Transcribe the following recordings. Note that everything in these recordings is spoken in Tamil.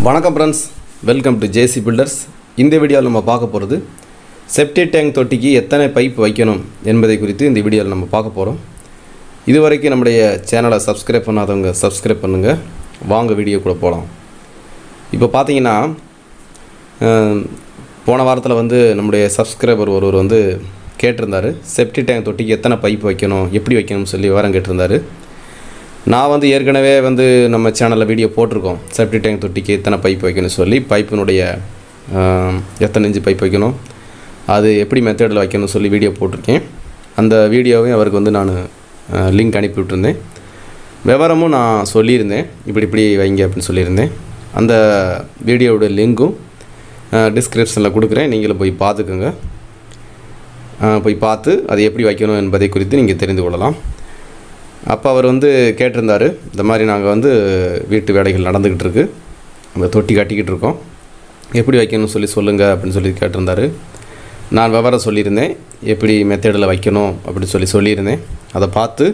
வணக்கம் friends welcome to JC builders இந்த வீடியோவில் நம்ம பார்க்க போகிறது செப்டி டேங்க் தொட்டிக்கு எத்தனை பைப் வைக்கணும் என்பதை குறித்து இந்த வீடியோவில் நம்ம பார்க்க போகிறோம் இது வரைக்கும் நம்முடைய சேனலை சப்ஸ்கிரைப் பண்ணாதவங்க சப்ஸ்கிரைப் பண்ணுங்கள் வாங்க வீடியோ கூட போகலாம் இப்போ பார்த்தீங்கன்னா அஹ், போன வாரத்தில் வந்து நம்முடைய சப்ஸ்கிரைபர் ஒருவர் வந்து கேட்டிருந்தாரு செப்டி டேங்க் தொட்டிக்கு எத்தனை பைப் வைக்கணும் எப்படி வைக்கணும்னு சொல்லி விவரம் கேட்டிருந்தாரு நான் வந்து ஏற்கனவே வந்து நம்ம சேனலில் வீடியோ போட்டிருக்கோம் செப்டி டேங்க் தொட்டிக்கு எத்தனை பைப் வைக்கணும்னு சொல்லி பைப்பினுடைய ஆம், எத்தனை இன்ச்சு பைப் வைக்கணும் அது எப்படி மெத்தடில் வைக்கணும்னு சொல்லி வீடியோ போட்டிருக்கேன் அந்த வீடியோவையும் அவருக்கு வந்து நான் லிங்க் அனுப்பி விட்டுருந்தேன் விவரமும் நான் சொல்லியிருந்தேன் இப்படி இப்படி வைங்க அப்படின்னு சொல்லியிருந்தேன் அந்த வீடியோவோட லிங்க்கும் டிஸ்கிரிப்ஷனில் கொடுக்குறேன் நீங்களும் போய் பார்த்துக்குங்க ஆ, போய் பார்த்து அதை எப்படி வைக்கணும் என்பதை குறித்து நீங்கள் தெரிந்து கொள்ளலாம் அப்போ அவர் வந்து கேட்டிருந்தாரு இந்த மாதிரி நாங்கள் வந்து வீட்டு வேலைகள் நடந்துக்கிட்டு இருக்கு நம்ம தொட்டி கட்டிக்கிட்டு இருக்கோம் எப்படி வைக்கணும்னு சொல்லி சொல்லுங்கள் அப்படின்னு சொல்லி கேட்டிருந்தாரு நான் விவரம் சொல்லியிருந்தேன் எப்படி மெத்தடில் வைக்கணும் அப்படின்னு சொல்லி சொல்லியிருந்தேன் அதை பார்த்து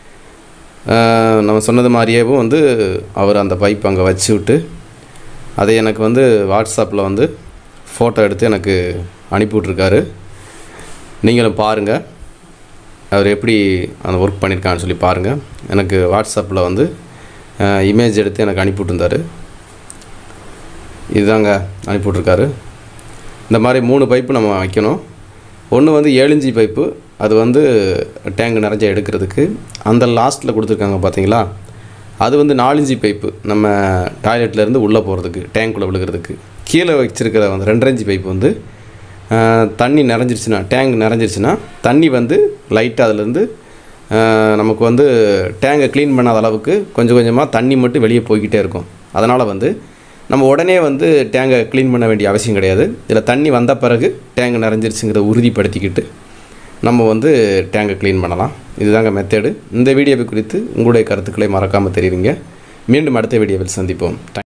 ஆஹ், நம்ம சொன்னது மாதிரியேவும் வந்து அவர் அந்த பைப் அங்கே வச்சு விட்டு அதை எனக்கு வந்து வாட்ஸ்அப்பில் வந்து ஃபோட்டோ எடுத்து எனக்கு அனுப்பி விட்ருக்காரு நீங்களும் பாருங்கள் அவர் எப்படி அந்த ஒர்க் பண்ணியிருக்கான்னு சொல்லி பாருங்கள் எனக்கு வாட்ஸ்அப்பில் வந்து இமேஜ் எடுத்து எனக்கு அனுப்பி விட்டுருந்தாரு இதுதாங்க அனுப்பி விட்ருக்காரு இந்த மாதிரி மூணு பைப்பு நம்ம வைக்கணும் ஒன்று வந்து ஏழு இன்ச்சி பைப்பு அது வந்து டேங்க் நிறைஞ்ச எடுக்கிறதுக்கு அந்த லாஸ்ட்டில் கொடுத்துருக்காங்க பார்த்தீங்களா அது வந்து நாலஞ்சு பைப்பு நம்ம டாய்லெட்லேருந்து உள்ளே போகிறதுக்கு டேங்க்குள்ளே விழுகிறதுக்கு கீழே வச்சிருக்கிற அந்த ரெண்டரை இன்ச்சி பைப்பு வந்து ஆஹ், தண்ணி நிறைஞ்சிருச்சுன்னா டேங்க் நிறைஞ்சிருச்சுன்னா தண்ணி வந்து லைட்டாக அதுலேருந்து ஆஹ், நமக்கு வந்து டேங்கை க்ளீன் பண்ணாத அளவுக்கு கொஞ்சம் கொஞ்சமாக தண்ணி மட்டும் வெளியே போய்கிட்டே இருக்கும் அதனால் வந்து நம்ம உடனே வந்து டேங்கை க்ளீன் பண்ண வேண்டிய அவசியம் கிடையாது இதில் தண்ணி வந்த பிறகு டேங்க் நிறைஞ்சிருச்சுங்கிறத உறுதிப்படுத்திக்கிட்டு நம்ம வந்து டேங்கை க்ளீன் பண்ணலாம் இதுதாங்க மெத்தேடு இந்த வீடியோவை குறித்து உங்களுடைய கருத்துக்களை மறக்காமல் தெரிவிங்க மீண்டும் அடுத்த வீடியோவில் சந்திப்போம்